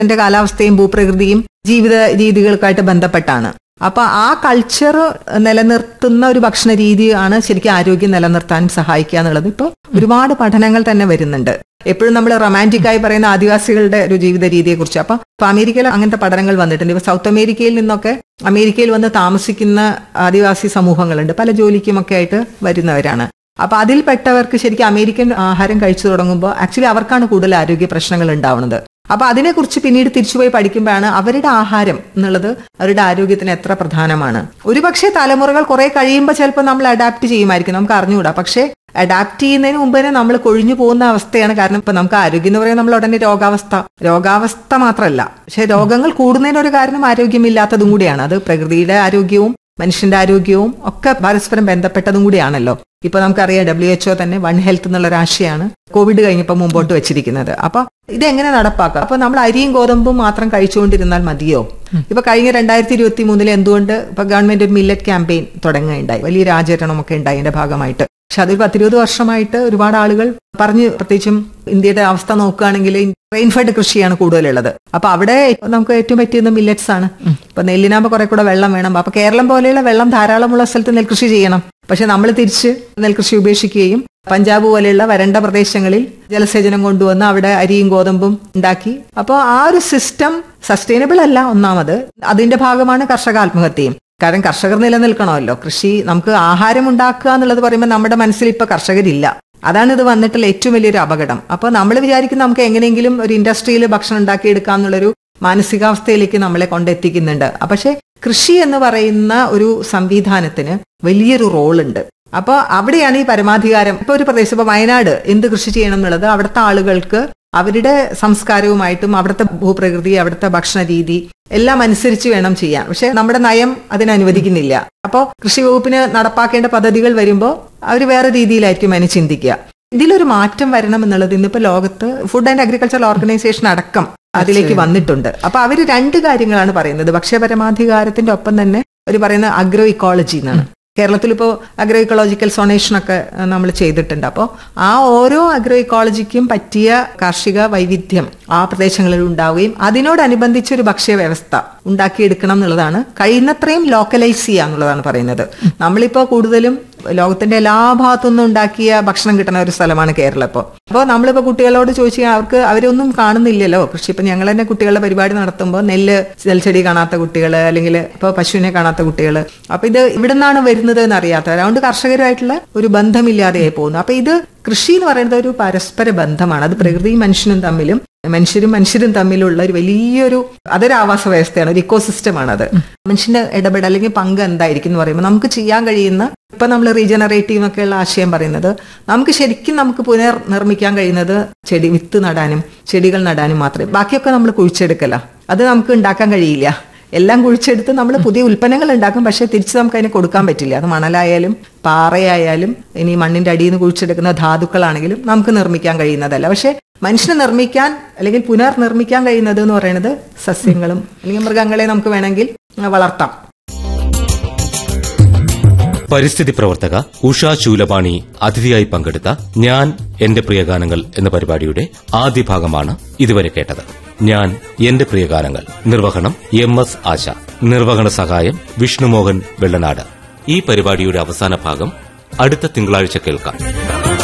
ന്റെ കാലാവസ്ഥയും ഭൂപ്രകൃതിയും ജീവിത രീതികൾക്കായിട്ട് ബന്ധപ്പെട്ടാണ് അപ്പൊ ആ കൾച്ചർ നിലനിർത്തുന്ന ഒരു ഭക്ഷണ രീതിയാണ് ശരിക്കും ആരോഗ്യം നിലനിർത്താൻ സഹായിക്കുക എന്നുള്ളത് ഇപ്പോൾ ഒരുപാട് പഠനങ്ങൾ തന്നെ വരുന്നുണ്ട് എപ്പോഴും നമ്മൾ റൊമാൻറ്റിക് ആയി പറയുന്ന ആദിവാസികളുടെ ഒരു ജീവിത രീതിയെ കുറിച്ച് അപ്പൊ ഇപ്പൊ അമേരിക്കയിൽ അങ്ങനത്തെ പഠനങ്ങൾ വന്നിട്ടുണ്ട് ഇപ്പൊ സൗത്ത് അമേരിക്കയിൽ നിന്നൊക്കെ അമേരിക്കയിൽ വന്ന് താമസിക്കുന്ന ആദിവാസി സമൂഹങ്ങളുണ്ട് പല ജോലിക്കുമൊക്കെ ആയിട്ട് വരുന്നവരാണ് അപ്പൊ അതിൽപ്പെട്ടവർക്ക് ശരിക്കും അമേരിക്കൻ ആഹാരം കഴിച്ചു തുടങ്ങുമ്പോൾ ആക്ച്വലി അവർക്കാണ് കൂടുതൽ ആരോഗ്യ പ്രശ്നങ്ങൾ ഉണ്ടാവുന്നത് അപ്പൊ അതിനെക്കുറിച്ച് പിന്നീട് തിരിച്ചുപോയി പഠിക്കുമ്പോഴാണ് അവരുടെ ആഹാരം എന്നുള്ളത് അവരുടെ ആരോഗ്യത്തിന് എത്ര പ്രധാനമാണ് ഒരുപക്ഷെ തലമുറകൾ കുറെ കഴിയുമ്പോൾ ചിലപ്പോൾ നമ്മൾ അഡാപ്റ്റ് ചെയ്യുമായിരിക്കും നമുക്ക് അറിഞ്ഞുകൂടാ പക്ഷേ അഡാപ്റ്റ് ചെയ്യുന്നതിന് മുമ്പ് തന്നെ നമ്മൾ കൊഴിഞ്ഞു പോകുന്ന അവസ്ഥയാണ് കാരണം ഇപ്പൊ നമുക്ക് ആരോഗ്യം എന്ന് പറയുന്നത് നമ്മൾ ഉടനെ രോഗാവസ്ഥ രോഗാവസ്ഥ മാത്രമല്ല പക്ഷെ രോഗങ്ങൾ കൂടുന്നതിന് ഒരു കാരണം ആരോഗ്യമില്ലാത്തതും കൂടിയാണ് അത് പ്രകൃതിയുടെ ആരോഗ്യവും മനുഷ്യന്റെ ആരോഗ്യവും ഒക്കെ പരസ്പരം ബന്ധപ്പെട്ടതും കൂടിയാണല്ലോ ഇപ്പൊ നമുക്കറിയാം ഡബ്ല്യു എച്ച്ഒ തന്നെ വൺ ഹെൽത്ത് എന്നുള്ള ഒരു ആശയമാണ് കോവിഡ് കഴിഞ്ഞപ്പോൾ മുമ്പോട്ട് വെച്ചിരിക്കുന്നത് അപ്പൊ ഇതെങ്ങനെ നടപ്പാക്കാം അപ്പൊ നമ്മൾ അരിയും ഗോതമ്പും മാത്രം കഴിച്ചുകൊണ്ടിരുന്നാൽ മതിയോ ഇപ്പൊ കഴിഞ്ഞ രണ്ടായിരത്തി ഇരുപത്തി മൂന്നിൽ എന്തുകൊണ്ട് ഇപ്പൊ ഗവൺമെന്റ് ഒരു മില്ലറ്റ് ക്യാമ്പയിൻ തുടങ്ങുകയുണ്ടായി വലിയൊരു ആചരണമൊക്കെ ഉണ്ടായി അതിന്റെ ഭാഗമായിട്ട് പക്ഷെ അതൊരു പത്തിരുപത് വർഷമായിട്ട് ഒരുപാട് ആളുകൾ പറഞ്ഞു പ്രത്യേകിച്ചും ഇന്ത്യയുടെ അവസ്ഥ നോക്കുകയാണെങ്കിൽ റെയിൻഫെഡ് കൃഷിയാണ് കൂടുതലുള്ളത് അപ്പൊ അവിടെ നമുക്ക് ഏറ്റവും പറ്റിയത് മില്ലറ്റ്സ് ആണ് ഇപ്പൊ നെല്ലിനാകുമ്പോൾ കുറെ കൂടെ വെള്ളം വേണം അപ്പൊ കേരളം പോലെയുള്ള വെള്ളം ധാരാളമുള്ള സ്ഥലത്ത് നെൽകൃഷി ചെയ്യണം പക്ഷെ നമ്മൾ തിരിച്ച് നെൽകൃഷി ഉപേക്ഷിക്കുകയും പഞ്ചാബ് പോലെയുള്ള വരണ്ട പ്രദേശങ്ങളിൽ ജലസേചനം കൊണ്ടുവന്ന് അവിടെ അരിയും ഗോതമ്പും ഉണ്ടാക്കി അപ്പോൾ ആ ഒരു സിസ്റ്റം സസ്റ്റൈനബിൾ അല്ല ഒന്നാമത് അതിന്റെ ഭാഗമാണ് കർഷക ആത്മഹത്യയും കാരണം കർഷകർ നിലനിൽക്കണമല്ലോ കൃഷി നമുക്ക് ആഹാരം ഉണ്ടാക്കുക എന്നുള്ളത് പറയുമ്പോൾ നമ്മുടെ മനസ്സിൽ ഇപ്പൊ കർഷകരില്ല അതാണ് ഇത് വന്നിട്ടുള്ള ഏറ്റവും വലിയൊരു അപകടം അപ്പൊ നമ്മൾ വിചാരിക്കും നമുക്ക് എങ്ങനെയെങ്കിലും ഒരു ഇൻഡസ്ട്രിയിൽ ഭക്ഷണം ഉണ്ടാക്കിയെടുക്കാം എന്നുള്ളൊരു മാനസികാവസ്ഥയിലേക്ക് നമ്മളെ കൊണ്ടെത്തിക്കുന്നുണ്ട് പക്ഷെ കൃഷി എന്ന് പറയുന്ന ഒരു സംവിധാനത്തിന് വലിയൊരു റോളുണ്ട് അപ്പോൾ അവിടെയാണ് ഈ പരമാധികാരം ഇപ്പൊ ഒരു പ്രദേശം ഇപ്പൊ വയനാട് എന്ത് കൃഷി ചെയ്യണം എന്നുള്ളത് അവിടുത്തെ ആളുകൾക്ക് അവരുടെ സംസ്കാരവുമായിട്ടും അവിടുത്തെ ഭൂപ്രകൃതി അവിടുത്തെ ഭക്ഷണ രീതി എല്ലാം അനുസരിച്ച് വേണം ചെയ്യാൻ പക്ഷെ നമ്മുടെ നയം അതിന് അനുവദിക്കുന്നില്ല അപ്പോൾ കൃഷി വകുപ്പിന് നടപ്പാക്കേണ്ട പദ്ധതികൾ വരുമ്പോൾ അവർ വേറെ രീതിയിലായിരിക്കും അതിനെ ചിന്തിക്കുക ഇതിലൊരു മാറ്റം വരണം എന്നുള്ളത് ഇന്നിപ്പോ ലോകത്ത് ഫുഡ് ആൻഡ് അഗ്രികൾച്ചർ ഓർഗനൈസേഷൻ അടക്കം അതിലേക്ക് വന്നിട്ടുണ്ട് അപ്പൊ അവര് രണ്ട് കാര്യങ്ങളാണ് പറയുന്നത് ഭക്ഷ്യപരമാധികാരത്തിന്റെ ഒപ്പം തന്നെ അവർ പറയുന്ന അഗ്രോ ഇക്കോളജി എന്നാണ് കേരളത്തിൽ ഇപ്പോൾ അഗ്രോ ഇക്കോളജിക്കൽ സൊണേഷൻ ഒക്കെ നമ്മൾ ചെയ്തിട്ടുണ്ട് അപ്പോൾ ആ ഓരോ അഗ്രോ ഇക്കോളജിക്കും പറ്റിയ കാർഷിക വൈവിധ്യം ആ പ്രദേശങ്ങളിൽ ഉണ്ടാവുകയും അതിനോടനുബന്ധിച്ച് ഒരു ഭക്ഷ്യ വ്യവസ്ഥ ഉണ്ടാക്കിയെടുക്കണം എന്നുള്ളതാണ് കഴിയുന്നത്രയും ലോക്കലൈസ് ചെയ്യുക എന്നുള്ളതാണ് പറയുന്നത് നമ്മളിപ്പോൾ കൂടുതലും ലോകത്തിന്റെ എല്ലാ ഭാഗത്തുനിന്നും ഉണ്ടാക്കിയ ഭക്ഷണം കിട്ടുന്ന ഒരു സ്ഥലമാണ് കേരളം ഇപ്പോൾ അപ്പോൾ നമ്മളിപ്പോൾ കുട്ടികളോട് ചോദിച്ചാൽ അവർക്ക് അവരൊന്നും കാണുന്നില്ലല്ലോ കൃഷി ഇപ്പം ഞങ്ങൾ തന്നെ കുട്ടികളുടെ പരിപാടി നടത്തുമ്പോൾ നെല്ല് നെൽച്ചെടി കാണാത്ത കുട്ടികൾ അല്ലെങ്കിൽ ഇപ്പോൾ പശുവിനെ കാണാത്ത കുട്ടികൾ അപ്പൊ ഇത് ഇവിടെ നിന്നാണ് വരുന്നത് എന്ന് അറിയാത്തവർ അതുകൊണ്ട് കർഷകരുമായിട്ടുള്ള ഒരു ബന്ധമില്ലാതെയായി പോകുന്നു അപ്പൊ ഇത് കൃഷി എന്ന് പറയുന്നത് ഒരു പരസ്പര ബന്ധമാണ് അത് പ്രകൃതിയും മനുഷ്യനും തമ്മിലും മനുഷ്യരും മനുഷ്യരും തമ്മിലുള്ള ഒരു വലിയൊരു അതൊരു ആവാസ വ്യവസ്ഥയാണ് ഒരു ഇക്കോസിസ്റ്റമാണ് അത് മനുഷ്യന്റെ ഇടപെടൽ അല്ലെങ്കിൽ പങ്ക് എന്തായിരിക്കും എന്ന് പറയുമ്പോൾ നമുക്ക് ചെയ്യാൻ കഴിയുന്ന ഇപ്പൊ നമ്മൾ റീജനറേറ്റീവ് ഒക്കെയുള്ള ആശയം പറയുന്നത് നമുക്ക് ശരിക്കും നമുക്ക് പുനർ നിർമ്മിക്കാൻ കഴിയുന്നത് ചെടി വിത്ത് നടാനും ചെടികൾ നടാനും മാത്രമേ ബാക്കിയൊക്കെ നമ്മൾ കുഴിച്ചെടുക്കല അത് നമുക്ക് ഉണ്ടാക്കാൻ കഴിയില്ല എല്ലാം കുഴിച്ചെടുത്ത് നമ്മൾ പുതിയ ഉൽപ്പന്നങ്ങൾ ഉണ്ടാക്കും പക്ഷെ തിരിച്ച് നമുക്ക് അതിനെ കൊടുക്കാൻ പറ്റില്ല അത് മണലായാലും പാറയായാലും ഇനി മണ്ണിന്റെ അടിയിൽ നിന്ന് കുഴിച്ചെടുക്കുന്ന ധാതുക്കളാണെങ്കിലും നമുക്ക് നിർമ്മിക്കാൻ കഴിയുന്നതല്ല പക്ഷെ മനുഷ്യനെ നിർമ്മിക്കാൻ അല്ലെങ്കിൽ പുനർനിർമ്മിക്കാൻ കഴിയുന്നത് എന്ന് പറയുന്നത് സസ്യങ്ങളും അല്ലെങ്കിൽ മൃഗങ്ങളെ നമുക്ക് വേണമെങ്കിൽ വളർത്താം പരിസ്ഥിതി പ്രവർത്തക ഉഷ ശൂലപാണി അതിഥിയായി പങ്കെടുത്ത ഞാൻ എന്റെ പ്രിയഗാനങ്ങൾ എന്ന പരിപാടിയുടെ ആദ്യ ഭാഗമാണ് ഇതുവരെ കേട്ടത് ഞാൻ എന്റെ പ്രിയഗാനങ്ങൾ നിർവഹണം എം എസ് ആശ നിർവഹണ സഹായം വിഷ്ണുമോഹൻ വെള്ളനാട് ഈ പരിപാടിയുടെ അവസാന ഭാഗം അടുത്ത തിങ്കളാഴ്ച കേൾക്കാം